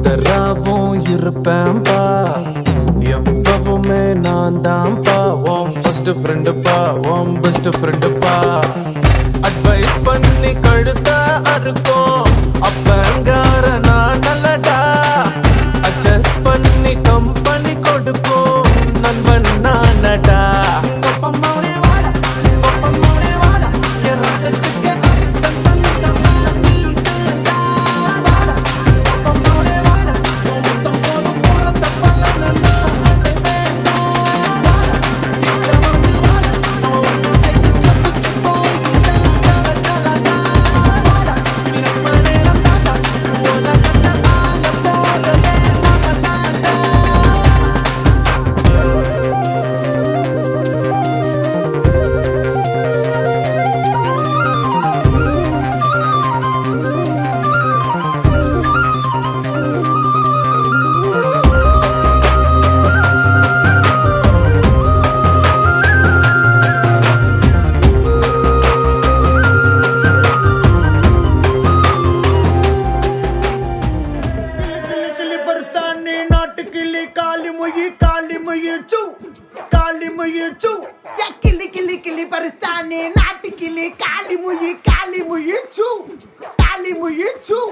பிரதராவும் இருப்பேன்பா எப்பவுமே நான் தான்ப்பா உன் ஃபர்ஸ்ட் ஃப்ரெண்டுப்பா உன் பெஸ்ட் ஃப்ரெண்டுப்பா அட்வைஸ் பண்ணி கழுத்த அறுக்கும் அப்பங்கார நான் நல்லடா அட்ஜஸ்ட் பண்ணி கம்பெனி கொடுக்கும் நண்பன் நானடா ஒப்பமாவே வாடா, ஒப்பமாவே வாடா, என் ரத்தத்துக்கு அர்த்தம் தந்தவா நீ தான்டா. வாடா, ஒப்பமாவே வாடா, உன் முத்தம் போதும் போறத பலனென்னா அதை வேண்டாம். வாடா, சீக்கிரம் வந்து வாடா, அவன் ஒன்றும் செய்ய தப்பிச்சு போயிட்டா. தல, தலடா. வாடா, நினைப்ப நேரம் தாண்டா, உலகத்தை ஆள போறதே நம்ம தாண்டா. கிளி கிளி பரிஸ்தானி நாட்டு கிளி காலி முயி காலி முயி சூ காலி முயி சூ யா கிளி கிளி கிளி பரிஸ்தானி நாட்டு கிளி காலி முயி காலி முயி சூ காலி முயி சூ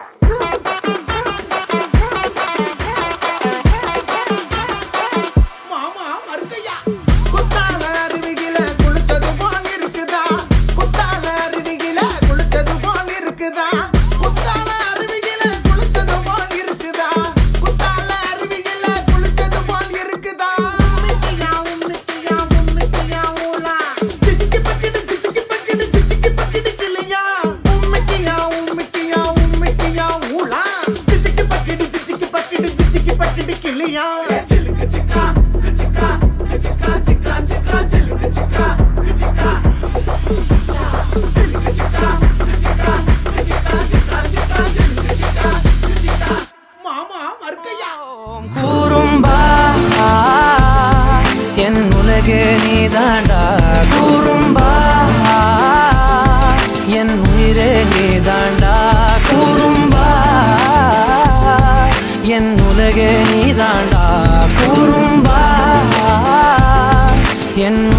மாமா மறுக்கையா குத்தால அருவிகில குளிச்சது போல் இருக்குதா குத்தால அருவிகில குளிச்சது போல் இருக்குதா குத்தால அருவிகில குளிச்சது போல் இருக்குதா குத்தால அருவிகில குளிச்சது போல் இருக்குதா உம்மிட்டியா உம்மிட்டியா உம்மிட்டியா ஊலா சிச்சிக்கி பக்கிடு சிச்சிக்கி பக்கிடு சிச்சிக்கி பக்கிடு கிளியா உம்மிட்டியா உம்மிட்டியா உம்மிட்டியா ஊலா சிச்சிக்கி பக்கிடு சிச்சிக்கி பக்கிடு சிச்சிக்கி பக்கிடு கிளியா சிலுக்கு சிக்கா சிக்கா சிக்கா சிக்கா சிக்கா சிலுக்கு சிக்கா சிக்கா சிலுக்கு சிக்கா சிக்கா சிக்கா சிக்கா சிக்கா சிலுக்கு சிக்கா சிக்கா மாமா மறுக்கையா கூறும்பா என் உலகே நீதாண்டா கூறும்பா என் உயிரே நீதாண்டா கூறும்பா என் உலகே நீதாண்டா கூறும்பா என்